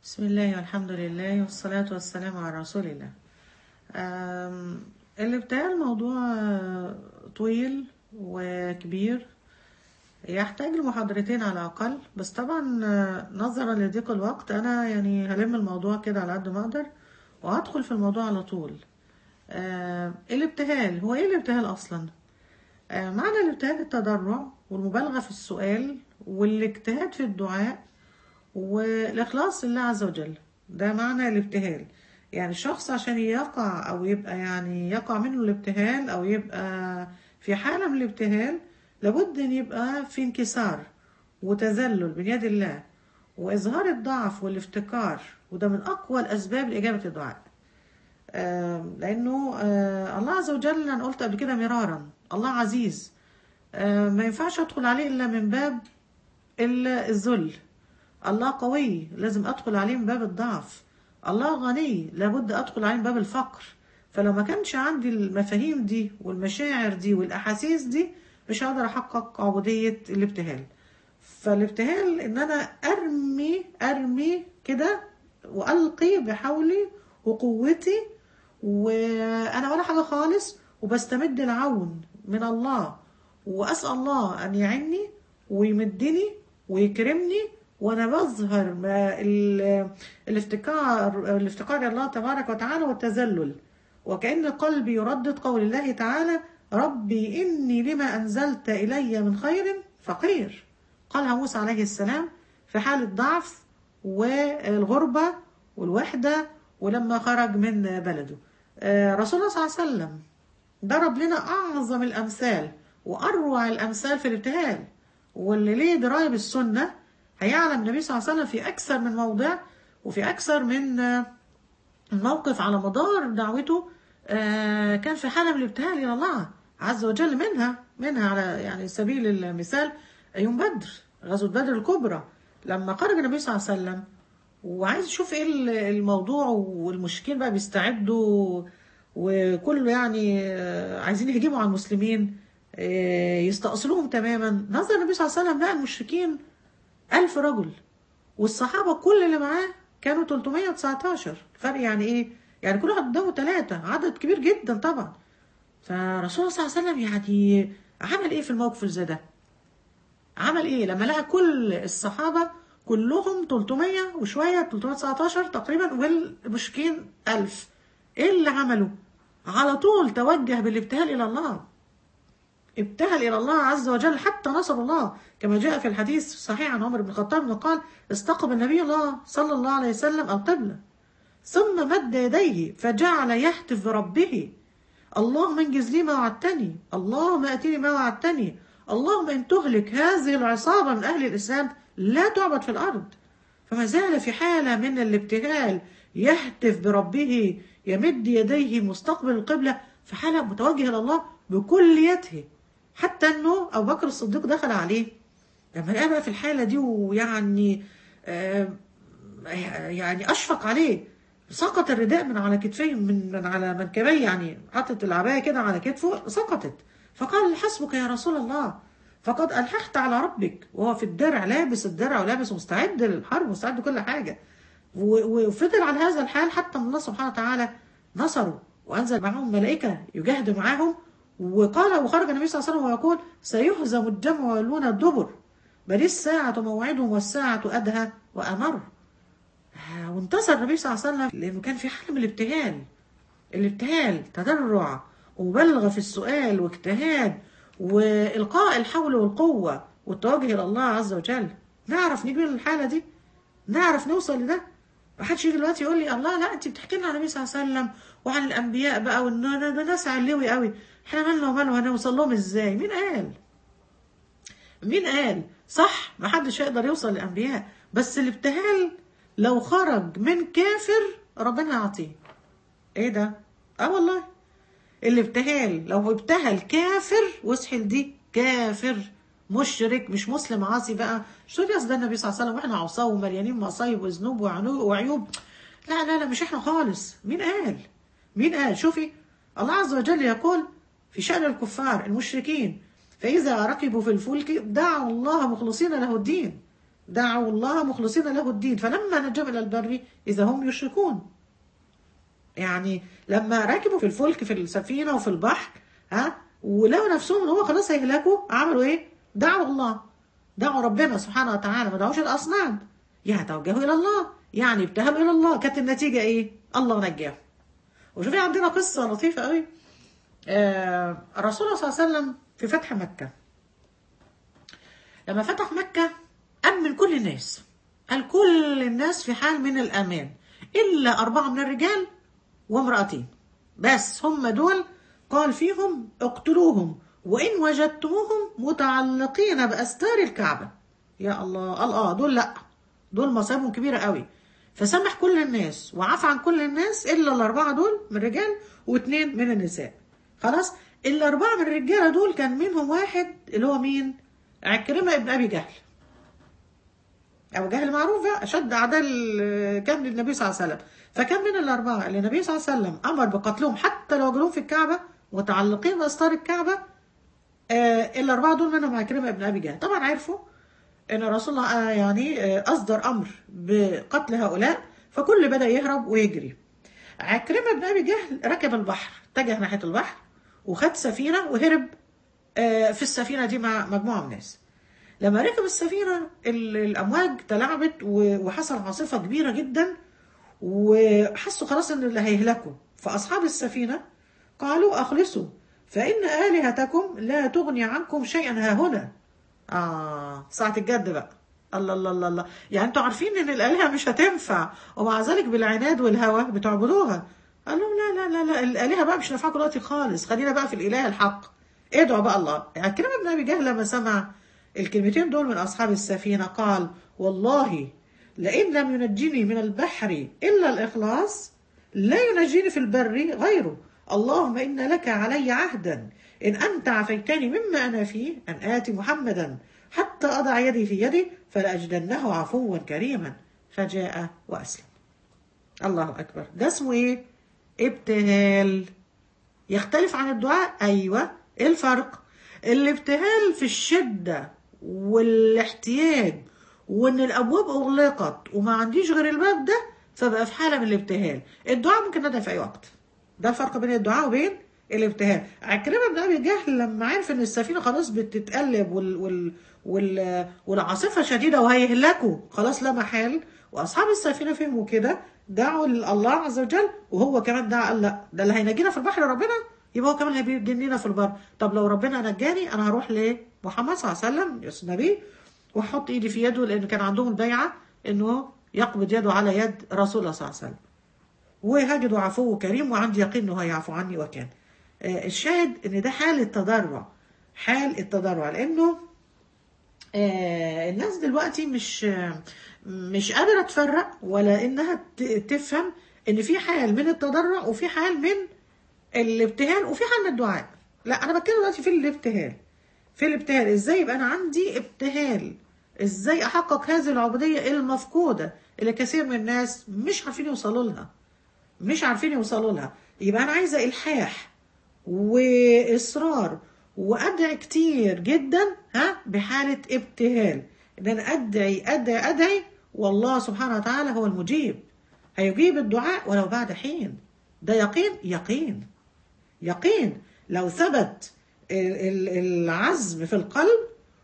بسم الله والحمد لله والصلاة والسلام على رسول الله أم، الابتهال موضوع آه، طويل وكبير يحتاج لمحاضرتين على الأقل بس طبعا آه، نظرا لضيق الوقت أنا يعني هلم الموضوع كده على قد ما أقدر وهدخل في الموضوع على طول آه، الابتهال هو إيه الابتهال أصلا؟ آه، معنى الابتهال التضرع والمبالغة في السؤال والاجتهاد في الدعاء والإخلاص لله عز وجل ده معنى الابتهال يعني الشخص عشان يقع أو يبقى يعني يقع منه الابتهال أو يبقى في حالة من الابتهال لابد أن يبقى في انكسار وتذلل بين يد الله وإظهار الضعف والافتقار وده من أقوى الأسباب لإجابة الدعاء آم، لأنه آه، الله عز وجل أنا قلت قبل كده مرارا الله عزيز آه، ما ينفعش أدخل عليه إلا من باب إلا الذل الله قوي لازم أدخل عليه من باب الضعف الله غني لابد أدخل عليه من باب الفقر فلو ما كانش عندي المفاهيم دي والمشاعر دي والأحاسيس دي مش هقدر أحقق عبودية الابتهال فالابتهال إن أنا أرمي أرمي كده وألقي بحولي وقوتي وأنا ولا حاجة خالص وبستمد العون من الله وأسأل الله أن يعني ويمدني ويكرمني وانا بظهر ما ال- الافتقار الافتقار الله تبارك وتعالى والتذلل وكأن قلبي يردد قول الله تعالى ربي إني لما أنزلت إلي من خير فقير قالها موسى عليه السلام في حالة ضعف والغربة والوحدة ولما خرج من بلده آه، رسول الله صلى الله عليه وسلم ضرب لنا أعظم الأمثال وأروع الأمثال في الابتهال واللي ليه دراية بالسنة هيعلم النبي صلى الله عليه وسلم في أكثر من موضع وفي أكثر من آه، موقف على مدار دعوته آه، كان في حالة من الابتهال إلى الله عز وجل منها منها على يعني سبيل المثال يوم بدر غزوة بدر الكبرى لما خرج النبي صلى الله عليه وسلم وعايز يشوف ايه ال- الموضوع والمشركين بقى بيستعدوا وكله يعني آه، عايزين يهجموا على المسلمين آه، يستأصلوهم تماما نظر النبي صلى الله عليه وسلم لقى المشركين ألف رجل والصحابة كل اللي معاه كانوا 319 فرق يعني ايه يعني كل واحد قدامه ثلاثة عدد كبير جدا طبعا فرسول الله صلى الله عليه وسلم يعني عمل ايه في الموقف اللي زي ده عمل ايه لما لقى كل الصحابة كلهم 300 وشوية 319 تقريبا والمشركين 1000 ايه اللي عمله على طول توجه بالابتهال الى الله ابتهل إلى الله عز وجل حتى نصر الله كما جاء في الحديث الصحيح عن عمر بن الخطاب انه قال استقبل النبي الله صلى الله عليه وسلم القبلة ثم مد يديه فجعل يهتف بربه اللهم انجز لي ما وعدتني اللهم اتني ما وعدتني اللهم ان تهلك هذه العصابة من أهل الإسلام لا تعبد في الأرض فما زال في حالة من الابتهال يهتف بربه يمد يديه مستقبل القبلة في حالة متوجه إلى الله بكليته حتى أنه أبو بكر الصديق دخل عليه لما لقى بقى في الحالة دي ويعني آه يعني أشفق عليه سقط الرداء من على كتفيه من, من على منكبيه يعني حطت العباية كده على كتفه سقطت فقال حسبك يا رسول الله فقد ألححت على ربك وهو في الدرع لابس الدرع ولابس مستعد للحرب مستعد لكل حاجة و- وفضل على هذا الحال حتى من الله سبحانه وتعالى نصره وأنزل معهم ملائكة يجاهدوا معاهم وقال وخرج النبي صلى الله عليه وسلم ويقول سيهزم الجمع ويولون الدبر بل الساعة موعدهم والساعة أدهى وأمر آه، وانتصر النبي صلى الله عليه وسلم لأنه كان في حالة من الابتهال الابتهال تضرع ومبالغة في السؤال واجتهاد وإلقاء الحول والقوة والتوجه إلى الله عز وجل نعرف نجي للحالة دي نعرف نوصل لده ما حدش يجي دلوقتي يقول لي الله لا انت بتحكي لنا عن النبي صلى الله عليه وسلم وعن الانبياء بقى وان ده ده ناس علوي قوي احنا مالنا ومالهم هنوصل لهم ازاي مين قال مين قال صح ما حدش يقدر يوصل للانبياء بس الابتهال لو خرج من كافر ربنا يعطيه ايه ده اه والله الابتهال لو ابتهل كافر واسحل دي كافر مشرك مش مسلم عاصي بقى شو يا ده النبي صلى الله عليه وسلم واحنا عصاه ومليانين مصايب وذنوب وعنو- وعيوب لا لا لا مش احنا خالص مين قال مين قال شوفي الله عز وجل يقول في شأن الكفار المشركين فإذا ركبوا في الفلك دعوا الله مخلصين له الدين دعوا الله مخلصين له الدين فلما نجوا الى البر اذا هم يشركون يعني لما ركبوا في الفلك في السفينه وفي البحر ها ولقوا نفسهم ان هو خلاص هيهلكوا عملوا ايه؟ دعوا الله دعوا ربنا سبحانه وتعالى ما دعوش الاصنام يتوجهوا الى الله يعني ابتهلوا الى الله كانت النتيجه ايه؟ الله نجاهم وشوفي عندنا قصه لطيفه قوي آه الرسول صلى الله عليه وسلم في فتح مكه لما فتح مكه امن كل الناس قال كل الناس في حال من الامان الا اربعه من الرجال وامرأتين بس هم دول قال فيهم اقتلوهم وإن وجدتموهم متعلقين بأستار الكعبة يا الله قال اه دول لا دول مصايبهم كبيرة قوي فسمح كل الناس وعفى عن كل الناس إلا الأربعة دول من الرجال واثنين من النساء خلاص الأربعة من الرجالة دول كان منهم واحد اللي هو مين عكرمة ابن أبي جهل أبو جهل معروف بقى أشد أعداء ال- كان للنبي صلى الله عليه وسلم فكان من الأربعة اللي النبي صلى الله عليه وسلم أمر بقتلهم حتى لو وجدوهم في الكعبة متعلقين بأستار الكعبة آه الأربعة دول منهم عكرمة ابن أبي جهل طبعا عرفوا ان رسول الله آه، يعني آه، اصدر امر بقتل هؤلاء فكل بدا يهرب ويجري عكرمه بن ابي جهل ركب البحر اتجه ناحيه البحر وخد سفينه وهرب آه، في السفينه دي مع مجموعه من الناس لما ركب السفينه ال- الامواج تلاعبت و- وحصل عاصفه كبيره جدا وحسوا خلاص ان اللي هيهلكوا فاصحاب السفينه قالوا اخلصوا فان الهتكم لا تغني عنكم شيئا ها هنا آه ساعة الجد بقى الله الله الله الله يعني انتوا عارفين ان الآلهة مش هتنفع ومع ذلك بالعناد والهوى بتعبدوها قال لهم لا لا لا لا الآلهة بقى مش نافعكم دلوقتي خالص خلينا بقى في الإله الحق ادعوا بقى الله يعني كلمة ابن أبي جهل لما سمع الكلمتين دول من أصحاب السفينة قال والله لئن لم ينجني من البحر إلا الإخلاص لا ينجيني في البر غيره اللهم إن لك علي عهدا إن أنت عفيتني مما أنا فيه أن آتي محمدا حتى أضع يدي في يدي فلأجدنه عفوا كريما فجاء وأسلم الله أكبر ده اسمه إيه؟ ابتهال يختلف عن الدعاء أيوة إيه الفرق؟ الابتهال في الشدة والاحتياج وإن الأبواب أغلقت وما عنديش غير الباب ده فبقى في حالة من الابتهال الدعاء ممكن ندعي في أي وقت ده الفرق بين الدعاء وبين الابتهال عكرمة بن أبي جهل لما عرف إن السفينة خلاص بتتقلب وال وال وال والعاصفة شديدة وهيهلكوا خلاص لا محال وأصحاب السفينة فهموا كده دعوا الله عز وجل وهو كمان دعا قال لا ده اللي هينجينا في البحر ربنا يبقى هو كمان هينجينا في البر طب لو ربنا نجاني أنا هروح لمحمد صلى الله عليه وسلم يا النبي واحط ايدي في يده لان كان عندهم البيعه انه يقبض يده على يد رسول الله صلى الله عليه وسلم وهجد عفو كريم وعندي يقين انه هيعفو عني وكان آه، الشاهد ان ده حال التضرع حال التضرع لانه آه، الناس دلوقتي مش آه، مش قادره تفرق ولا انها ت- تفهم ان في حال من التضرع وفي حال من الابتهال وفي حال من الدعاء لا انا بتكلم دلوقتي في الابتهال في الابتهال ازاي يبقى انا عندي ابتهال ازاي احقق هذه العبوديه المفقوده اللي كثير من الناس مش عارفين يوصلوا لها مش عارفين يوصلوا لها يبقى انا عايزه الحاح واصرار وادعي كتير جدا ها بحاله ابتهال ان انا ادعي ادعي ادعي والله سبحانه وتعالى هو المجيب هيجيب الدعاء ولو بعد حين ده يقين يقين يقين لو ثبت ال- ال- العزم في القلب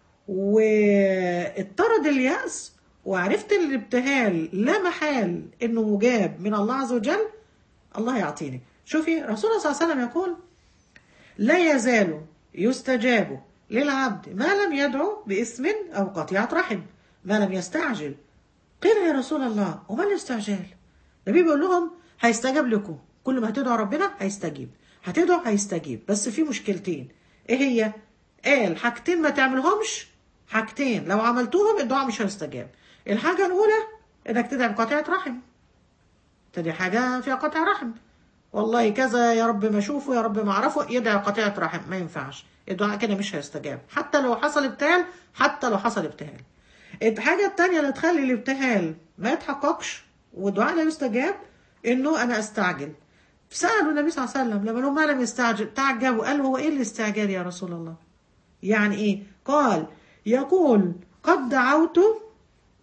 واضطرد اليأس وعرفت الابتهال لا محال انه مجاب من الله عز وجل الله يعطيني شوفي رسول الله صلى الله عليه وسلم يقول لا يزال يستجاب للعبد ما لم يدعو باسم او قطيعة رحم ما لم يستعجل قيل يا رسول الله وما الاستعجال النبي بيقول لهم هيستجاب لكم كل ما هتدعوا ربنا هيستجيب هتدعوا هيستجيب بس في مشكلتين ايه هي قال حاجتين ما تعملهمش حاجتين لو عملتوهم الدعاء مش هيستجاب الحاجة الأولى إنك تدعي بقطيعة رحم تدي حاجة فيها قطع رحم والله كذا يا رب ما اشوفه يا رب ما اعرفه يدعي قطيعة رحم ما ينفعش الدعاء كده مش هيستجاب حتى لو حصل ابتهال حتى لو حصل ابتهال الحاجة التانية اللي تخلي الابتهال ما يتحققش والدعاء لا يستجاب انه انا استعجل سألوا النبي صلى الله عليه وسلم لما لهم ما لم يستعجل تعجبوا قالوا هو ايه الاستعجال يا رسول الله يعني ايه قال يقول قد دعوت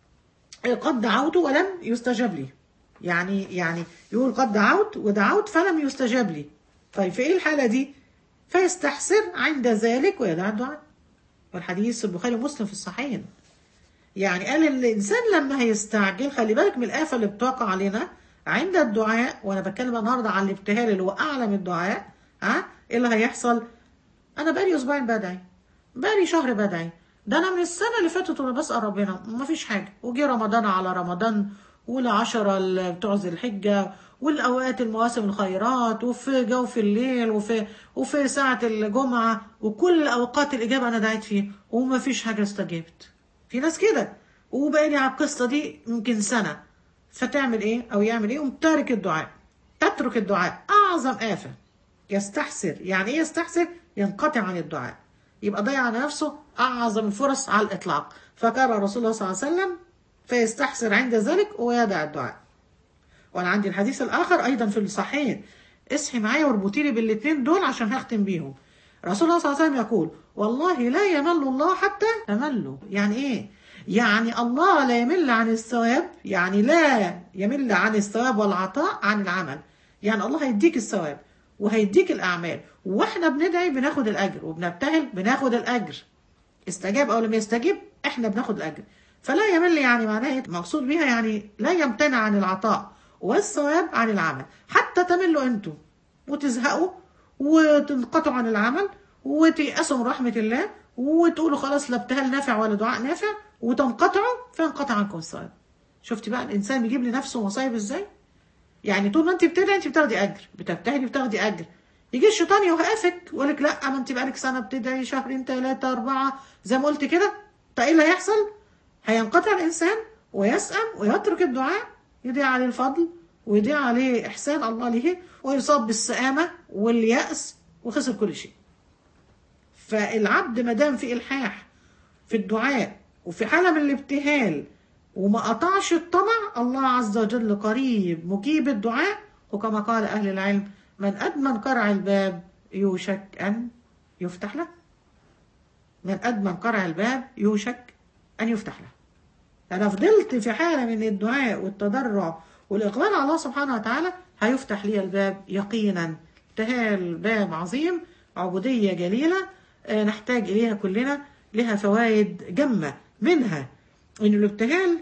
قد دعوت ولم يستجب لي يعني يعني يقول قد دعوت ودعوت فلم يستجب لي طيب في ايه الحالة دي فيستحسر عند ذلك ويدع الدعاء والحديث البخاري ومسلم في الصحيحين يعني قال الانسان لما هيستعجل خلي بالك من الافه اللي بتوقع علينا عند الدعاء وانا بتكلم النهارده عن الابتهال اللي هو اعلى من الدعاء ها ايه اللي هيحصل انا بقالي اسبوعين بدعي بقالي شهر بدعي ده انا من السنه اللي فاتت وانا بسال ربنا ما فيش حاجه وجي رمضان على رمضان والعشرة اللي بتوع ذي الحجة والأوقات المواسم الخيرات وفي جوف الليل وفي وفي ساعة الجمعة وكل أوقات الإجابة أنا دعيت فيه وما فيش حاجة استجابت في ناس كده وبقالي على القصة دي يمكن سنة فتعمل إيه أو يعمل إيه يقوم تارك الدعاء تترك الدعاء أعظم آفة يستحسر يعني إيه يستحسر ينقطع عن الدعاء يبقى ضيع على نفسه أعظم الفرص على الإطلاق فكان رسول الله صلى الله عليه وسلم فيستحسر عند ذلك ويدع الدعاء وانا عندي الحديث الاخر ايضا في الصحيح اصحي معايا واربطي لي بالاثنين دول عشان هختم بيهم رسول الله صلى الله عليه وسلم يقول والله لا يمل الله حتى تملوا يعني ايه يعني الله لا يمل عن الثواب يعني لا يمل عن الثواب والعطاء عن العمل يعني الله هيديك الثواب وهيديك الاعمال واحنا بندعي بناخد الاجر وبنبتهل بناخد الاجر استجاب او لم يستجب احنا بناخد الاجر فلا يمل يعني معناه مقصود بها يعني لا يمتنع عن العطاء والثواب عن العمل حتى تملوا انتم وتزهقوا وتنقطعوا عن العمل وتيأسوا من رحمة الله وتقولوا خلاص لا ابتهال نافع ولا دعاء نافع وتنقطعوا فينقطع عنكم الثواب شفتي بقى الانسان بيجيب لنفسه مصايب ازاي يعني طول ما انت بتدعي انت بتاخدي اجر بتبتهلي بتاخدي اجر يجي الشيطان يوقفك ويقول لك لا ما انت بقالك سنه بتدعي شهرين ثلاثه اربعه زي ما قلت كده طيب ايه اللي هيحصل؟ هينقطع الانسان ويسأم ويترك الدعاء يضيع عليه الفضل ويضيع عليه احسان الله له ويصاب بالسآمه واليأس وخسر كل شيء. فالعبد ما دام في الحاح في الدعاء وفي حاله من الابتهال وما قطعش الطمع الله عز وجل قريب مجيب الدعاء وكما قال اهل العلم من ادمن قرع الباب يوشك ان يفتح له. من ادمن قرع الباب يوشك ان يفتح له. انا فضلت في حاله من الدعاء والتضرع والاقبال على الله سبحانه وتعالى هيفتح لي الباب يقينا ابتهال باب عظيم عبوديه جليله آه، نحتاج اليها كلنا لها فوائد جمه منها ان الابتهال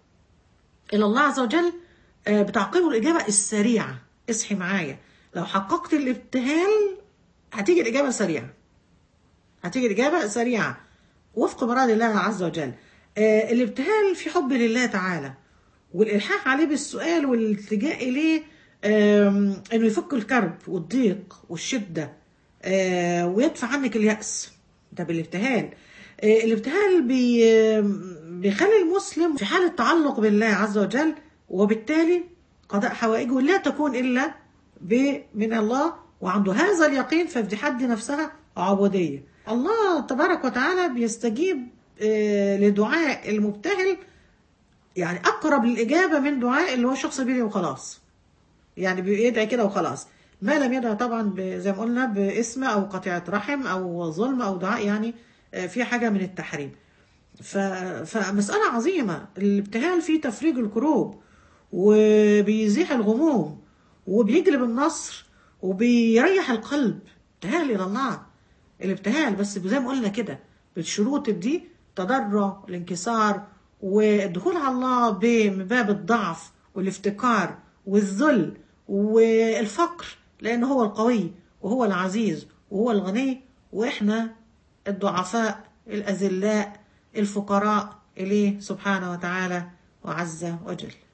الى الله عز وجل آه، بتعقبه الاجابه السريعه اصحي معايا لو حققت الابتهال هتيجي الاجابه سريعه هتيجي الاجابه سريعه وفق مراد الله عز وجل آه، الابتهال في حب لله تعالى والإلحاح عليه بالسؤال والالتجاء إليه آم، إنه يفك الكرب والضيق والشدة آه، ويدفع عنك اليأس ده بالابتهال آه، الابتهال بي آم، بيخلي المسلم في حالة تعلق بالله عز وجل وبالتالي قضاء حوائجه لا تكون إلا ب- من الله وعنده هذا اليقين ففي حد نفسها عبودية الله تبارك وتعالى بيستجيب آه، لدعاء المبتهل يعني أقرب للإجابة من دعاء اللي هو الشخص بيدعي وخلاص يعني بيدعي كده وخلاص ما لم يدعي طبعا ب- زي ما قلنا باسم أو قطيعة رحم أو ظلم أو دعاء يعني آه، في حاجة من التحريم ف... فمسألة عظيمة الابتهال فيه تفريج الكروب وبيزيح الغموم وبيجلب النصر وبيريح القلب ابتهال إلى الله الابتهال بس زي ما قلنا كده بالشروط دي تضرع الانكسار والدخول على الله ب- باب الضعف والافتقار والذل والفقر لأنه هو القوي وهو العزيز وهو الغني وإحنا الضعفاء الأذلاء الفقراء إليه سبحانه وتعالى وعز وجل